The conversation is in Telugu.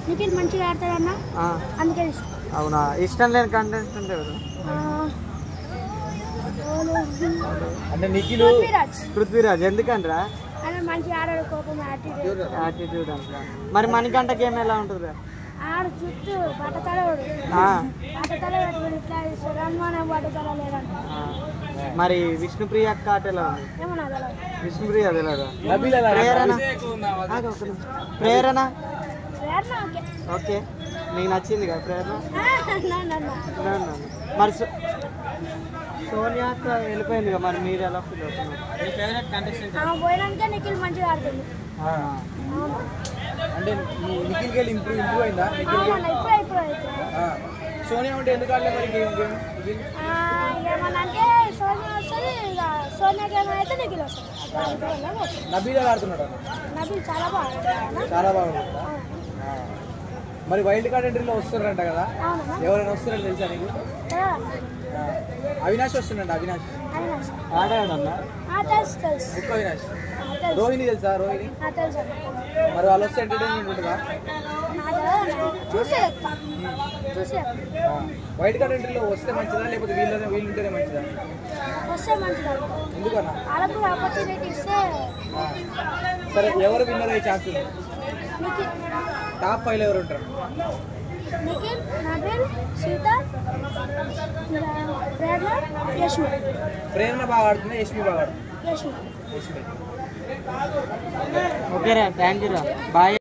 నిఖిల్ మంచిగా ఆడతాడన్న ఆ, అందుకే ఇష్టం అవునా ఇష్టం లేని కంటెస్టెంట్ ఎవరు ఆ, ఎవరు? అంటే నిఖిల్ పృథ్వీరాజ్ పృథ్వీరాజ్ ఎందుకంటరా ఆయన మంచిగా ఆడాడు కోపం యాటిట్యూడ్ యాటిట్యూడ్ అంటారా మరి మణికంఠ గేమ్ ఎలా ఉంటుంది ఆడు చుట్టూ బట్టతలవాడు బట్టతల పెట్టుకుని ఇట్లా సురన్మానం బట్టతల లేదంట మరి విష్ణుప్రియ అక్క ఆట ఎలా ఉంది ఏమన్నా తెలియదు విష్ణుప్రియ తెలియదా నబీల్ ఎలా ప్రేరణ ఆగు ఒక నిమిషం. ప్రేరణ ప్రేరణ ఓకే ఓకే నీకు నచ్చింది కదా ప్రేరణ ఆ, నా, నా, నా. నా, నా, నా. మరి సో- సోనియా అక్క వెళ్ళిపోయింది కదా మరి మీరు ఎలా ఫీల్ అవుతున్నారు మీ ఫేవరెట్ కంటెస్టెంట్ ఆమె పోయినాక నిఖిల్ మంచిగా ఆడుతుంది అవును. అంటే నీ నిఖిల్ గేల్ ఇంప్రూవ్ ఇంప్రూవ్ అయిందా నిఖిల్ అవునన్న ఇప్పుడే ఇప్పుడు అవుతుంది ఆ. సోనియా ఉంటే ఎందుకు ఆడలే మరి గేమ్ గేమ్ నిఖిల్ ఆ, ఏమన్నా అంటే సోనియా వస్తుంది ఇక సోనియాకి ఏమైనా అయితే నిఖిల్ వస్తుంది అట్లా అనుకోవాలా పోతుంది. నబీల్ ఎలా ఆడుతున్నాడు అన్న? నబీల్ చాలా బాగా ఆడుతున్నాడు. చాలా బాగుంటుందా మరి వైల్డ్ కార్డ్ ఎంట్రీలో వస్తున్నారంట కదా అవునన్నా ఎవరైనా వస్తారని తెలుసా నీకు కదా? ఆ. అవినాష్ వస్తున్నాడు అవినాష్ అవినాష్ ఆడాడన్నా ఆ, తెలుసు తెలుసు ఎక్కువ అవినాష్ ఆ, తెలుసు రోహిణి తెలుసా రోహిణి ఆ, తెలుసు అన్న. మరి వాళ్ళు వస్తే ఎంటర్టైన్మెంట్ ఉంటుందా నాకు తెలియదు అన్న. చూసే చెప్తా చూసే చెప్తా. ఆ. వైల్డ్ కార్డ్ ఎంట్రీలో వస్తే మంచిదా లేకపోతే వీళ్ళనే వీళ్ళు ఉంటేనే మంచిదా వస్తే మంచిది అనుకో. ఎందుకన్నా వాళ్ళకు కూడా ఆపర్చునిటీ ఇస్తే ఆ. సరే ఎవరు విన్నర్ అయ్యే ఛాన్స్ ఉంది నిఖిల్ టాప్ ఫైవ్ ఎవరు ఉంటారు నిఖిల్ నబీల్ సీత ఇంకా ప్రేరణ యశ్మి ప్రేరణ బాగా ఆడుతుంది యష్మి బాగా ఆడుతుంది యశ్మి యష్మి ఓకే రా థ్యాంక్ యూ రా బాయ్